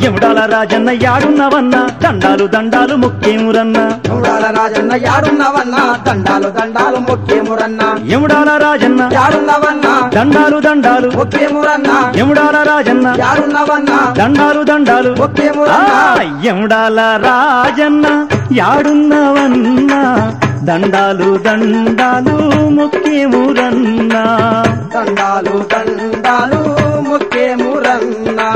ఎముడాల రాజన్న యాడున్నవన్నా దండాలు దండాలు ముఖ్యమురన్నా చూడాల రాజన్న యాడున్నవన్నా దండాలు దండాలు మొక్కేమురన్నా ఎముడాల రాజన్న యాడున్నవన్నా దండాలు దండాలు మొక్కేమురన్నా ఎముడాల రాజన్న యాడున్నవన్నా దండాలు దండాలు ఆ, మొక్కేమురన్నా ఎముడాల రాజన్న యాడున్నవన్నా దండాలు దండాలు ముఖ్యమురన్నా దండాలు దండాలు మొక్కేమురన్నా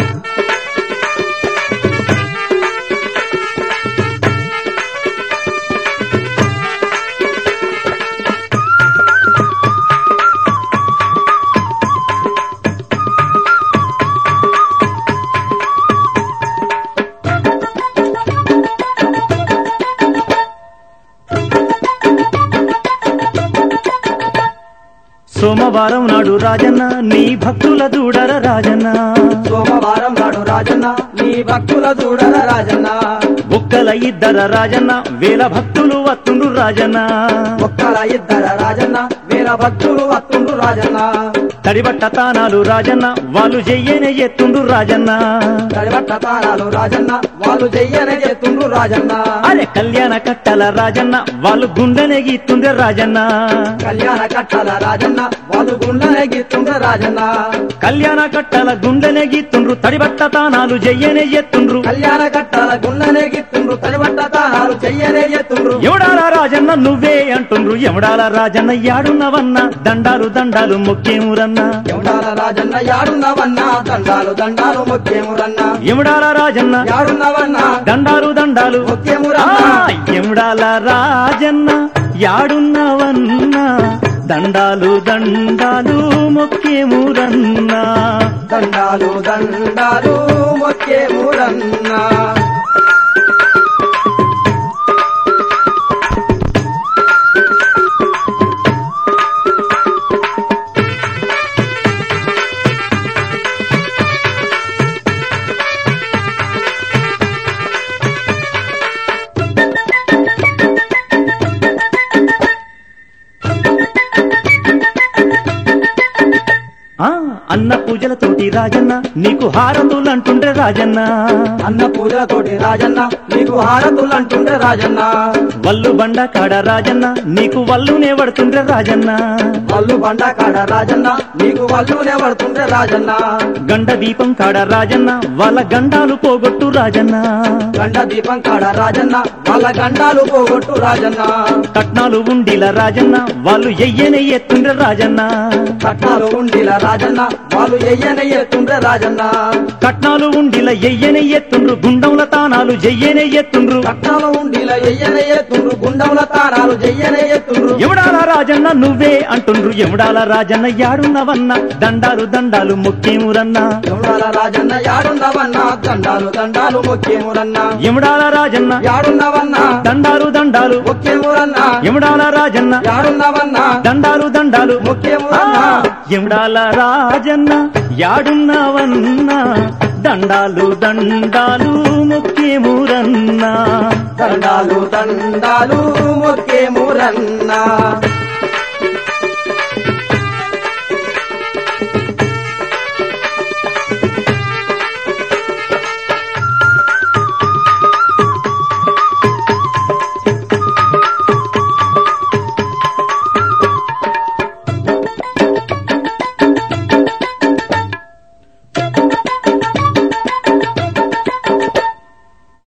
సోమవారం నాడు రాజన్న నీ భక్తుల దూడర రాజన్న సోమవారం నాడు రాజన్న నీ భక్తుల చూడర రాజన్న ఒక్కల ఇద్దర రాజన్న వేల భక్తులు వత్తుండు రాజన్న ఒక్కల ఇద్దర రాజన్న వేల భక్తులు వత్తుండు రాజన్న తడిబట్ట తానాలు రాజన్న వాళ్ళు చెయ్యనే ఎత్తుండు రాజన్న తడిబట్ట తారాలు రాజన్న వాళ్ళు చెయ్యనే చేస్తుండ్రు రాజన్న అరే కళ్యాణ కట్టల రాజన్న వాళ్ళు గుండెనే గీత్తుండే రాజన్న కళ్యాణ కట్టల రాజన్న వాళ్ళు గుండెనే గీతుండ్రు రాజన్న కళ్యాణ కట్టల గుండెనే గీత్తుండ్రు తడిబట్ట తానాలు చెయ్యనే ఎత్తుండ్రు కళ్యాణ కట్టల గుండెనే గీతుండ్రు తడిబట్ట తారాలు చెయ్యనే చేస్తుండ్రు ఎవడాల రాజన్న నువ్వే అంటుండ్రు ఎవడాల రాజన్న యాడున్నవన్న దండాలు దండాలు ముఖ్యమురన్నా ఎవడాల రాజన్న యాడున్నవన్నా దండాలు దండాలు మొక్కేమురన్నా ఎవడాల రాజన్న యాడున్నవన్నా దండాలు దండాలు ఆ, మొక్కేమురన్నా ఎముడాల రాజన్న యాడున్నవన్నా దండాలు దండాలు మొక్కేమురన్నా దండాలు దండాలు మొక్కేమురన్నా ఆ అన్న పూజలతోటి రాజన్న నీకు హారతులు అంటుండ్రే రాజన్న అన్న పూజలతోటి రాజన్న నీకు హారతులు అంటుండే రాజన్న వల్లు బండ కాడ రాజన్న నీకు వల్లునే పడుతుండ్రే రాజన్న వల్లు బండ కాడ రాజన్న నీకు వల్లునే పడుతుండే రాజన్న గండ దీపం కాడ రాజన్న వాళ్ళ గండాలు పోగొట్టు రాజన్న గండ దీపం కాడ రాజన్న వాళ్ళ గండాలు పోగొట్టు రాజన్న కట్నాలు ఉండిల రాజన్న వాళ్ళు ఎయ్యనే ఎత్తుండ్రే రాజన్న కట్నాలు ఉండిల రాజన్న వాళ్ళు ఎయ్యనే ఎత్తుండే రాజన్న కట్నాలు ఉండిల ఎయ్యనే ఎత్తుండ్రు గుండంల తానాలు జెయ్యనే ఎత్తుండ్రు కట్నాలు ఉండిల ఎయ్యనే ఎత్తుండ్రు గుండముల తారాలు చెయ్యనే ఎత్తుండ్రు ఎముడాల రాజన్న నువ్వే అంటుండ్రు ఎముడాల రాజన్న యాడున్నవన్న దండాలు దండాలు ముఖ్యమురన్నా ఎవడాల రాజన్న యాడున్నవన్నా దండాలు దండాలు మొక్కేమురన్నా ఎముడాల రాజన్న యాడున్నవన్నా దండాలు దండాలు మొక్కేమురన్నా ఎముడాల రాజన్న యాడున్నవన్నా దండాలు దండాలు ఆ, మొక్కేమురన్నా ఎముడాల రాజన్న యాడున్నవన్నా దండాలు దండాలు ముఖ్యమురన్నా దండాలు దండాలు మొక్కేమురన్నా